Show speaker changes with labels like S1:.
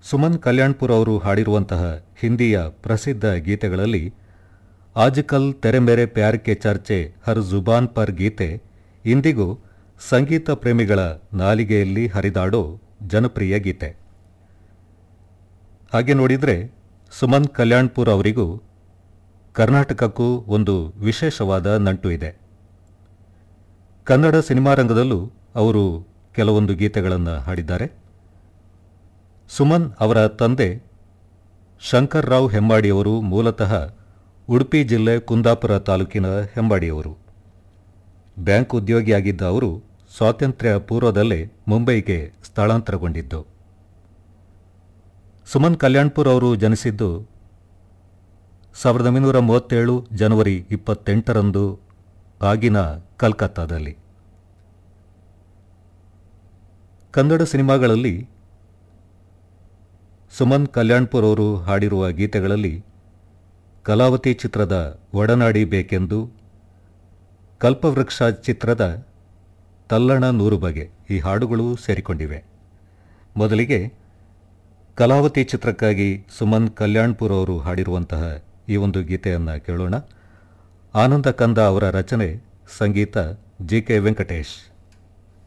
S1: ಸುಮನ್ ಕಲ್ಯಾಣ್ಪುರ್ ಅವರು ಹಾಡಿರುವಂತಹ ಹಿಂದಿಯ ಪ್ರಸಿದ್ಧ ಗೀತೆಗಳಲ್ಲಿ ಆಜ್ಕಲ್ ತೆರೆ ಮೇರೆ ಪ್ಯಾರ್ ಕೆ ಚರ್ಚೆ ಹರ್ ಜುಬಾನ್ ಪರ್ ಗೀತೆ ಇಂದಿಗೂ ಸಂಗೀತ ಪ್ರೇಮಿಗಳ ನಾಲಿಗೆಯಲ್ಲಿ ಹರಿದಾಡೋ ಜನಪ್ರಿಯ ಗೀತೆ ಹಾಗೆ ನೋಡಿದರೆ ಸುಮನ್ ಕಲ್ಯಾಣ್ಪುರ್ ಅವರಿಗೂ ಕರ್ನಾಟಕಕ್ಕೂ ಒಂದು ವಿಶೇಷವಾದ ನಂಟು ಇದೆ ಕನ್ನಡ ಸಿನಿಮಾ ರಂಗದಲ್ಲೂ ಅವರು ಕೆಲವೊಂದು ಗೀತೆಗಳನ್ನು ಹಾಡಿದ್ದಾರೆ ಸುಮನ್ ಅವರ ತಂದೆ ಶಂಕರ್ ರಾವ್ ಹೆಮ್ಮಾಡಿಯವರು ಮೂಲತಃ ಉಡುಪಿ ಜಿಲ್ಲೆ ಕುಂದಾಪುರ ತಾಲೂಕಿನ ಹೆಮ್ಮಾಡಿಯವರು ಬ್ಯಾಂಕ್ ಉದ್ಯೋಗಿಯಾಗಿದ್ದ ಅವರು ಸ್ವಾತಂತ್ರ್ಯ ಪೂರ್ವದಲ್ಲೇ ಮುಂಬೈಗೆ ಸ್ಥಳಾಂತರಗೊಂಡಿದ್ದು ಸುಮನ್ ಕಲ್ಯಾಣ್ಪುರ್ ಅವರು ಜನಿಸಿದ್ದು ಸಾವಿರದ ಒಂಬೈನೂರ ಮೂವತ್ತೇಳು ಜನವರಿ ಇಪ್ಪತ್ತೆಂಟರಂದು ಆಗಿನ ಕಲ್ಕತ್ತಾದಲ್ಲಿ ಕನ್ನಡ ಸಿನಿಮಾಗಳಲ್ಲಿ ಸುಮನ್ ಕಲ್ಯಾಣ್ಪುರ್ ಅವರು ಹಾಡಿರುವ ಗೀತೆಗಳಲ್ಲಿ ಕಲಾವತಿ ಚಿತ್ರದ ಒಡನಾಡಿ ಬೇಕೆಂದು ಕಲ್ಪವೃಕ್ಷ ಚಿತ್ರದ ತಲ್ಲಣ ನೂರು ಬಗೆ ಈ ಹಾಡುಗಳು ಸೇರಿಕೊಂಡಿವೆ ಮೊದಲಿಗೆ ಕಲಾವತಿ ಚಿತ್ರಕ್ಕಾಗಿ ಸುಮನ್ ಕಲ್ಯಾಣ್ಪುರ್ ಅವರು ಹಾಡಿರುವಂತಹ ಈ ಒಂದು ಗೀತೆಯನ್ನು ಕೇಳೋಣ ಆನಂದ ಕಂದ ಅವರ ರಚನೆ ಸಂಗೀತ ಜಿ ಕೆ ವೆಂಕಟೇಶ್